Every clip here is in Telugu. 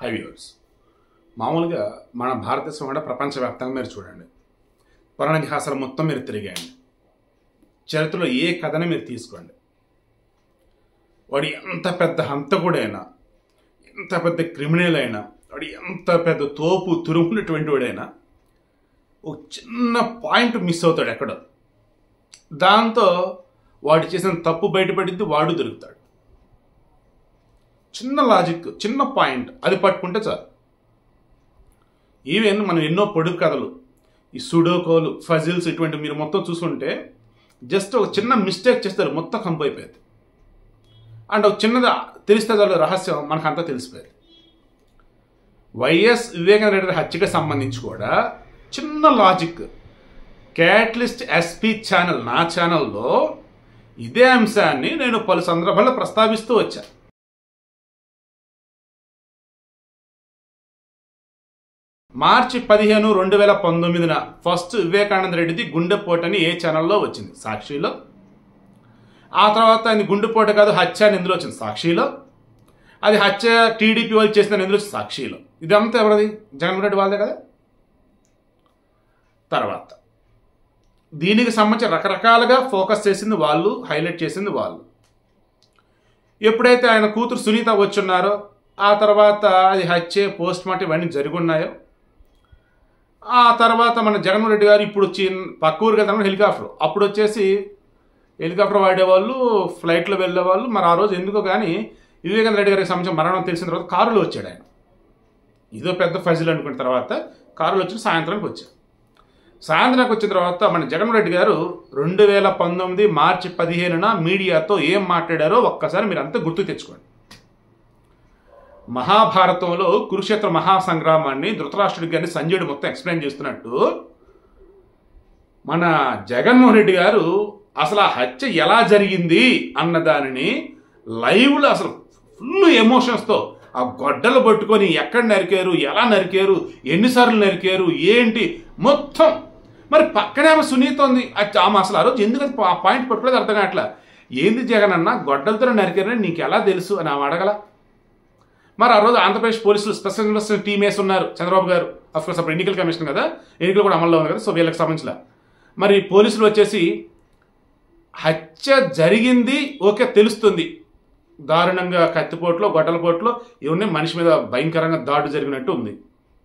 హై వ్యూవర్స్ మామూలుగా మన భారతదేశం కూడా ప్రపంచవ్యాప్తంగా మీరు చూడండి పురాణ ఇతిహాసాలు మొత్తం మీరు తిరిగేయండి చరిత్రలో ఏ కథని మీరు తీసుకోండి వాడు ఎంత పెద్ద హంతకుడైనా ఎంత పెద్ద క్రిమినల్ అయినా వాడు ఎంత పెద్ద తోపు తురుమున్నటువంటి వాడైనా ఒక చిన్న పాయింట్ మిస్ అవుతాడు ఎక్కడో దాంతో వాడు చేసిన తప్పు బయటపడింది వాడు దొరుకుతాడు చిన్న లాజిక్ చిన్న పాయింట్ అది పట్టుకుంటే చాలు ఈవెన్ మనం ఎన్నో పొడుగు కథలు ఈ సుడోకోలు ఫజిల్స్ ఇటువంటి మీరు మొత్తం చూసుకుంటే జస్ట్ ఒక చిన్న మిస్టేక్ చేస్తారు మొత్తం కంపు అయిపోయింది అండ్ ఒక చిన్నది తెలిస్తే చాలు రహస్యం మనకంతా తెలిసిపోయింది వైఎస్ వివేకానంద రెడ్డి హత్యకి సంబంధించి కూడా చిన్న లాజిక్ క్యాట్లిస్ట్ ఎస్పీ ఛానల్ నా ఛానల్లో ఇదే అంశాన్ని నేను పలు సందర్భాల్లో ప్రస్తావిస్తూ వచ్చా మార్చి పదిహేను రెండు వేల పంతొమ్మిదిన ఫస్ట్ వివేకానంద రెడ్డిది గుండెపోటు అని ఏ ఛానల్లో వచ్చింది సాక్షిలో ఆ తర్వాత ఆయన గుండెపోటు కాదు హత్య అని ఎందులో వచ్చింది సాక్షిలో అది హత్య టీడీపీ వాళ్ళు చేసిన ఎందులో వచ్చింది సాక్షిలో ఇదంతా ఎవరిది జగన్మోహన్ రెడ్డి వాళ్ళదే కదా తర్వాత దీనికి సంబంధించి రకరకాలుగా ఫోకస్ చేసింది వాళ్ళు హైలైట్ చేసింది వాళ్ళు ఎప్పుడైతే ఆయన కూతురు సునీత వచ్చున్నారో ఆ తర్వాత అది హత్య పోస్ట్ మార్టం ఇవన్నీ జరిగి ఉన్నాయో ఆ తర్వాత మన జగన్మోహన్ రెడ్డి గారు ఇప్పుడు వచ్చి పక్క ఊరికి వెళ్తాను హెలికాప్టర్ అప్పుడు వచ్చేసి హెలికాప్టర్ వాడేవాళ్ళు ఫ్లైట్లో వెళ్ళేవాళ్ళు మరి ఆ రోజు ఎందుకో కానీ వివేకానంద రెడ్డి గారికి సంబంధించిన మరణం తెలిసిన తర్వాత కారులో వచ్చాడు ఆయన ఇదో పెద్ద ఫజిల్ అనుకున్న తర్వాత కారులో వచ్చి సాయంత్రానికి వచ్చాడు సాయంత్రానికి వచ్చిన తర్వాత మన జగన్మోహన్ రెడ్డి గారు రెండు వేల పంతొమ్మిది మార్చి పదిహేనున మీడియాతో ఏం మాట్లాడారో ఒక్కసారి మీరు అంతా గుర్తు తెచ్చుకోండి మహాభారతంలో కురుక్షేత్ర మహాసంగ్రామాన్ని ధృతరాష్ట్రుడి గారిని సంజయుడు మొత్తం ఎక్స్ప్లెయిన్ చేస్తున్నట్టు మన జగన్మోహన్ రెడ్డి గారు అసలు ఆ హత్య ఎలా జరిగింది అన్న దానిని లైవ్లో అసలు ఫుల్ ఎమోషన్స్తో ఆ గొడ్డలు పట్టుకొని ఎక్కడ నరికారు ఎలా నరికారు ఎన్నిసార్లు నరికారు ఏంటి మొత్తం మరి పక్కనే ఆమె సునీత ఉంది అచ్చ- ఆమె అసలు ఆ రోజు ఎందుకంటే ఆ పాయింట్ పట్టుకోలేదు అర్థం కావట్లా ఏంది జగన్ అన్న గొడ్డలతో నరికారని నీకు ఎలా తెలుసు అని ఆమె అడగల మరి ఆ రోజు ఆంధ్రప్రదేశ్ పోలీసులు స్పెషల్ ఇన్వెస్టిగేషన్ టీమ్ వేసి ఉన్నారు చంద్రబాబు గారు కోర్స్ అప్పుడు ఎన్నికల కమిషన్ కదా ఎన్నికలు కూడా అమల్లో ఉంది కదా సో వీళ్ళకి సంబంధించిన మరి పోలీసులు వచ్చేసి హత్య జరిగింది ఓకే తెలుస్తుంది దారుణంగా కత్తిపోట్లో గొడ్డలపోట్లో ఇవన్నీ మనిషి మీద భయంకరంగా దాడు జరిగినట్టు ఉంది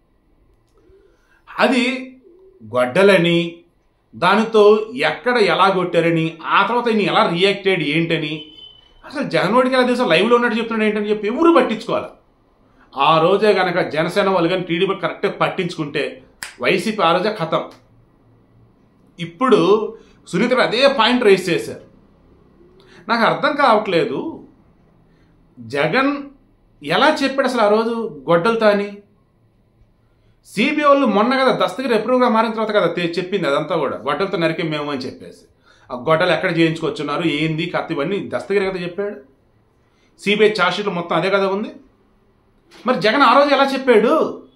అది గొడ్డలని దానితో ఎక్కడ ఎలా కొట్టారని ఆ తర్వాత ఈయన ఎలా రియాక్టెడ్ ఏంటని అసలు జగన్మోహన్కి ఎలా తెలుసు లైవ్లో ఉన్నట్టు చెప్తున్నాడు ఏంటని చెప్పి ఎవరు పట్టించుకోవాలి ఆ రోజే గనక జనసేన వాళ్ళు కానీ టీడీపీ కరెక్ట్గా పట్టించుకుంటే వైసీపీ ఆ రోజే ఖతం ఇప్పుడు సునీత గారు అదే పాయింట్ రైస్ చేశారు నాకు అర్థం కావట్లేదు జగన్ ఎలా చెప్పాడు అసలు ఆ రోజు గొడ్డలతో అని సిబిఐ వాళ్ళు మొన్న కదా దస్తగిరి ఎప్రూవ్గా మారిన తర్వాత కదా తె- చెప్పింది అదంతా కూడా గొడ్డలతో నరికే మేము అని చెప్పేసి ఆ గొడ్డలు ఎక్కడ చేయించుకొచ్చున్నారు ఏంది కత్తి ఇవన్నీ దస్తగిరి కదా చెప్పాడు సిబిఐ ఛార్జ్షీట్లు మొత్తం అదే కదా ఉంది మరి జగన్ ఆ రోజు ఎలా చెప్పాడు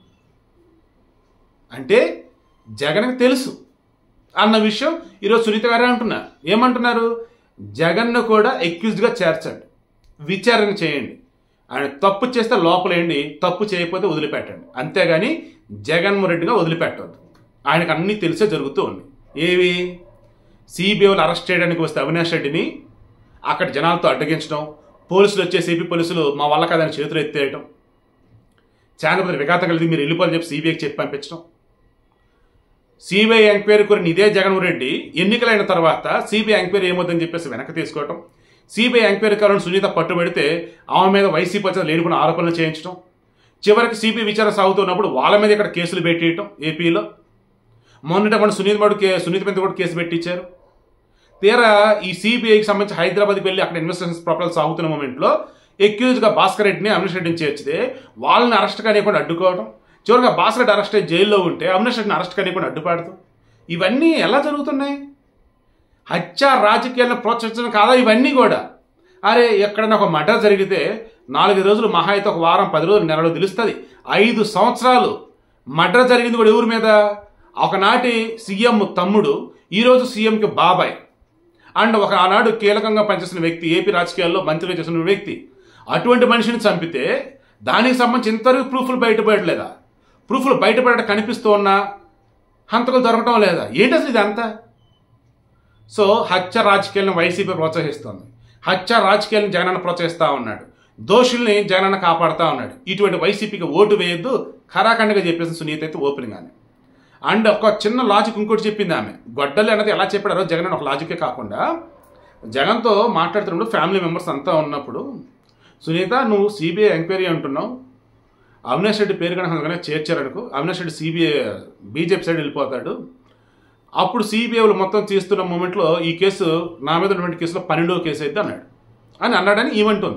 అంటే జగన్కి తెలుసు అన్న విషయం ఈరోజు సునీత గారే అంటున్నారు ఏమంటున్నారు జగన్ను కూడా ఎక్యూజ్డ్గా చేర్చండి విచారణ చేయండి ఆయన తప్పు చేస్తే లోపలేండి తప్పు చేయకపోతే వదిలిపెట్టండి అంతేగాని జగన్మోహన్ రెడ్డిగా వదిలిపెట్టవద్దు ఆయనకు అన్నీ తెలిసే జరుగుతూ ఉంది ఏవి సిబిఐలు అరెస్ట్ చేయడానికి వస్తే అవినాష్ రెడ్డిని అక్కడ జనాలతో అడ్డగించడం పోలీసులు వచ్చే సిబి పోలీసులు మా వల్ల కాదని చేతులు ఎత్తేయడం చాంద్రపతి విఘాతం కలిగి మీరు వెళ్ళిపోవాలని చెప్పి సిబిఐకి చెప్పి పంపించడం సిబిఐ ఎంక్వైరీ కోరిన ఇదే జగన్మోహన్ రెడ్డి ఎన్నికలైన తర్వాత సిబిఐ ఎంక్వైరీ ఏమవుతుందని చెప్పేసి వెనక్కి తీసుకోవటం సిబిఐ ఎంక్వైరీ కావాలని సునీత పట్టుబడితే ఆమె మీద వైసీపీ వచ్చి లేనిపోయిన ఆరోపణలు చేయించడం చివరికి సిబిఐ విచారణ సాగుతున్నప్పుడు వాళ్ళ మీద ఇక్కడ కేసులు పెట్టేయటం ఏపీలో మొన్నట మన సునీత మడు కే సునీత మీద కూడా కేసు పెట్టించారు తీరా ఈ సిబిఐకి సంబంధించి హైదరాబాద్కి వెళ్ళి అక్కడ ఇన్వెస్టిగేషన్స్ ప్రపోజల్ సాగుతున్న మూమెంట్లో ఎక్యూజ్గా భాస్కర్ రెడ్డిని అవినాష్ రెడ్డిని చేర్చితే వాళ్ళని అరెస్ట్ కానివ్వకుండా అడ్డుకోవడం చివరిగా భాస్కర్ రెడ్డి అరెస్ట్ అయ్యి జైల్లో ఉంటే అవినాష్ రెడ్డిని అరెస్ట్ కానివ్వకుండా అడ్డుపడతాం ఇవన్నీ ఎలా జరుగుతున్నాయి హత్య రాజకీయాలను ప్రోత్సహించడం కాదా ఇవన్నీ కూడా అరే ఎక్కడైనా ఒక మర్డర్ జరిగితే నాలుగు రోజులు మహా అయితే ఒక వారం పది రోజులు నెలలో తెలుస్తుంది ఐదు సంవత్సరాలు మర్డర్ జరిగింది కూడా ఎవరి మీద ఒకనాటి సీఎం తమ్ముడు ఈరోజు సీఎంకి బాబాయ్ అండ్ ఒక ఆనాడు కీలకంగా పనిచేసిన వ్యక్తి ఏపీ రాజకీయాల్లో మంత్రిగా చేసిన వ్యక్తి అటువంటి మనిషిని చంపితే దానికి సంబంధించి ఇంతవరకు ప్రూఫ్లు బయటపడలేదా ప్రూఫ్లు బయటపడటం కనిపిస్తూ ఉన్నా హంతకులు దొరకటం లేదా ఏంటి అసలు ఇదంతా సో హత్య రాజకీయాలను వైసీపీ ప్రోత్సహిస్తోంది హత్య రాజకీయాలను జగనన్న ప్రోత్సహిస్తూ ఉన్నాడు దోషుల్ని జగనన్న కాపాడుతూ ఉన్నాడు ఇటువంటి వైసీపీకి ఓటు వేయొద్దు ఖరాఖండగా చెప్పేసి సునీత అయితే ఓపెనింగ్ అని అండ్ ఒక చిన్న లాజిక్ ఇంకోటి చెప్పింది ఆమె గొడ్డలి అన్నది ఎలా చెప్పాడో జగన్ అని ఒక లాజికే కాకుండా జగన్తో మాట్లాడుతున్నప్పుడు ఫ్యామిలీ మెంబర్స్ అంతా ఉన్నప్పుడు సునీత నువ్వు సిబిఐ ఎంక్వైరీ అంటున్నావు అవినాష్ రెడ్డి పేరు కనుక చేర్చారనుకో Avinash Reddy CBI BJP side వెళ్ళిపోతాడు అప్పుడు సిబిఐలు మొత్తం తీస్తున్న మూమెంట్లో ఈ కేసు నా మీద ఉన్నటువంటి కేసులో పన్నెండవ కేసు అయితే అన్నాడు అని అన్నాడని ఈమంటుంది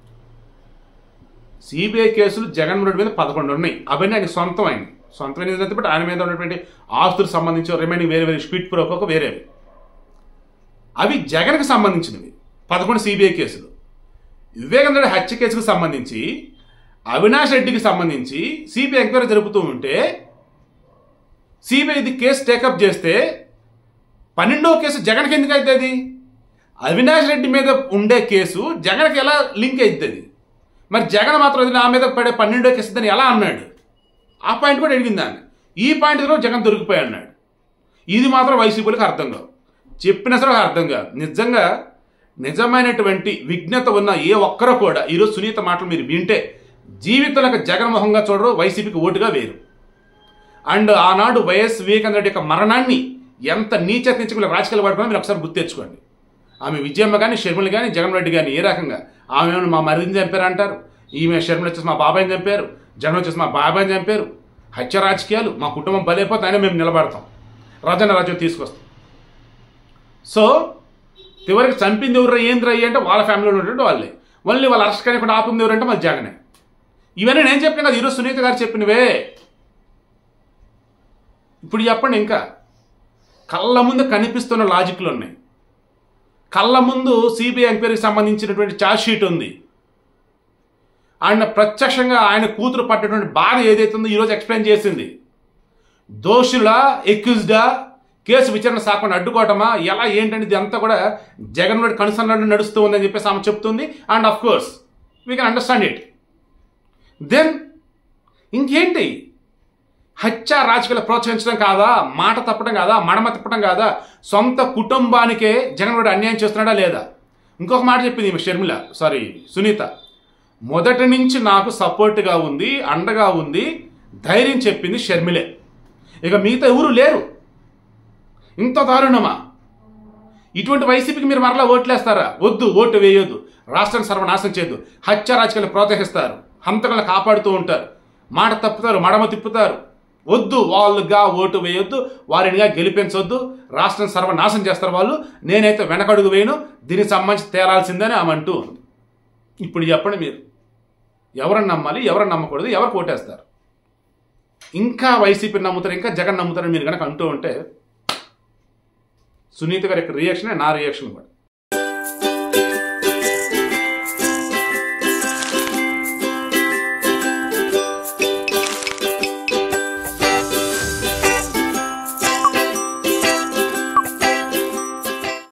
సిబిఐ కేసులు జగన్మోహన్ రెడ్డి మీద పదకొండు ఉన్నాయి అవన్నీ ఆయన సొంతం ఆయన సొంతమైన బట్ ఆయన మీద ఉన్నటువంటి ఆస్తులకు సంబంధించి రిమైనింగ్ వేరే వేరే స్పీడ్ ప్రోకోక వేరేవి అవి జగన్కి సంబంధించినవి పదకొండు సిబిఐ కేసులు వివేకానంద రెడ్డి హత్య కేసుకు సంబంధించి అవినాష్ రెడ్డికి సంబంధించి సిబిఐ ఎంక్వైరీ జరుపుతూ ఉంటే సిబిఐ ఇది కేసు టేకప్ చేస్తే పన్నెండో కేసు జగన్కి ఎందుకు అవుతుంది అవినాష్ రెడ్డి మీద ఉండే కేసు జగన్కి ఎలా లింక్ అవుతుంది మరి జగన్ మాత్రం అది నా మీద పడే పన్నెండో కేసు అని ఎలా అన్నాడు ఆ పాయింట్ కూడా అడిగింది దాన్ని ఈ పాయింట్ కూడా జగన్ దొరికిపోయి అన్నాడు ఇది మాత్రం వైసీపీలకు అర్థం కాదు చెప్పినా సరే అర్థం కాదు నిజంగా నిజమైనటువంటి విజ్ఞత ఉన్న ఏ ఒక్కరూ కూడా ఈరోజు సునీత మాటలు మీరు వింటే జీవితంలో జగన్మోహంగా చూడరు వైసీపీకి ఓటుగా వేరు అండ్ ఆనాడు వైఎస్ వివేకానంద రెడ్డి యొక్క మరణాన్ని ఎంత నీచ నీచకులు రాజకీయాలు పడుకున్నా మీరు ఒకసారి గుర్తు తెచ్చుకోండి ఆమె విజయమ్మ కానీ షర్మిల కానీ జగన్ రెడ్డి కానీ ఏ రకంగా ఆమె ఏమైనా మా మరిదిని చంపారు అంటారు ఈమె షర్మిల వచ్చేసి మా బాబాయిని చంపారు జగన్ వచ్చేసి మా బాబాయిని చంపారు హత్య రాజకీయాలు మా కుటుంబం బలైపోతే అయినా మేము నిలబడతాం రాజన్న రాజ్యం తీసుకొస్తాం సో చివరికి చంపింది ఎవరు ఏంద్ర అంటే వాళ్ళ ఫ్యామిలీలో ఉన్నటువంటి వాళ్ళే మళ్ళీ వాళ్ళు అరెస్ట్ కానికుండా ఆపింది ఎవరంటే మన జగనే ఇవన్నీ నేను చెప్పిన కదా ఈరోజు సునీత గారు చెప్పినవే ఇప్పుడు చెప్పండి ఇంకా కళ్ళ ముందు కనిపిస్తున్న లాజిక్లు ఉన్నాయి కళ్ళ ముందు సిబిఐ ఎంక్వైరీకి సంబంధించినటువంటి ఛార్జ్ షీట్ ఉంది ఆయన ప్రత్యక్షంగా ఆయన కూతురు పడ్డటువంటి బాధ ఏదైతే ఉందో ఈరోజు ఎక్స్ప్లెయిన్ చేసింది దోషుల ఎక్యూజ్డా కేసు విచారణ సాకుండా అడ్డుకోవటమా ఎలా ఏంటనేది అంతా కూడా జగన్ రెడ్డి కనుసన్నట్టు నడుస్తూ ఉందని చెప్పేసి ఆమె చెప్తుంది and of course we can understand it then ఇంకేంటి హత్య రాజకీయాలు ప్రోత్సహించడం కాదా మాట తప్పడం కాదా మడమ తిప్పడం కాదా సొంత కుటుంబానికే జగన్ రెడ్డి అన్యాయం చేస్తున్నాడా లేదా ఇంకొక మాట చెప్పింది ఈమె షర్మిల సారీ సునీత మొదటి నుంచి నాకు సపోర్ట్గా ఉంది అండగా ఉంది ధైర్యం చెప్పింది షర్మిలే ఇక మిగతా ఎవరు లేరు ఇంత దారుణమా ఇటువంటి వైసీపీకి మీరు మరలా ఓట్లేస్తారా వద్దు ఓటు వేయొద్దు రాష్ట్రాన్ని సర్వనాశనం చేయొద్దు హత్య రాజకీయాలు ప్రోత్సహిస్తారు హంతకులను కాపాడుతూ ఉంటారు మాట తప్పుతారు మడమ తిప్పుతారు వద్దు వాళ్ళుగా ఓటు వేయొద్దు వారినిగా గెలిపించొద్దు రాష్ట్రం సర్వనాశనం చేస్తారు వాళ్ళు నేనైతే వెనకడుగు వేయను దీనికి సంబంధించి తేలాల్సిందని ఆమె అంటూ ఉంది ఇప్పుడు చెప్పండి మీరు ఎవరిని నమ్మాలి ఎవరిని నమ్మకూడదు ఎవరు కోటేస్తారు ఇంకా వైసీపీ నమ్ముతారు ఇంకా జగన్ నమ్ముతారని మీరు కనుక అంటూ ఉంటే సునీత గారి యొక్క రియాక్షనే నా రియాక్షన్ కూడా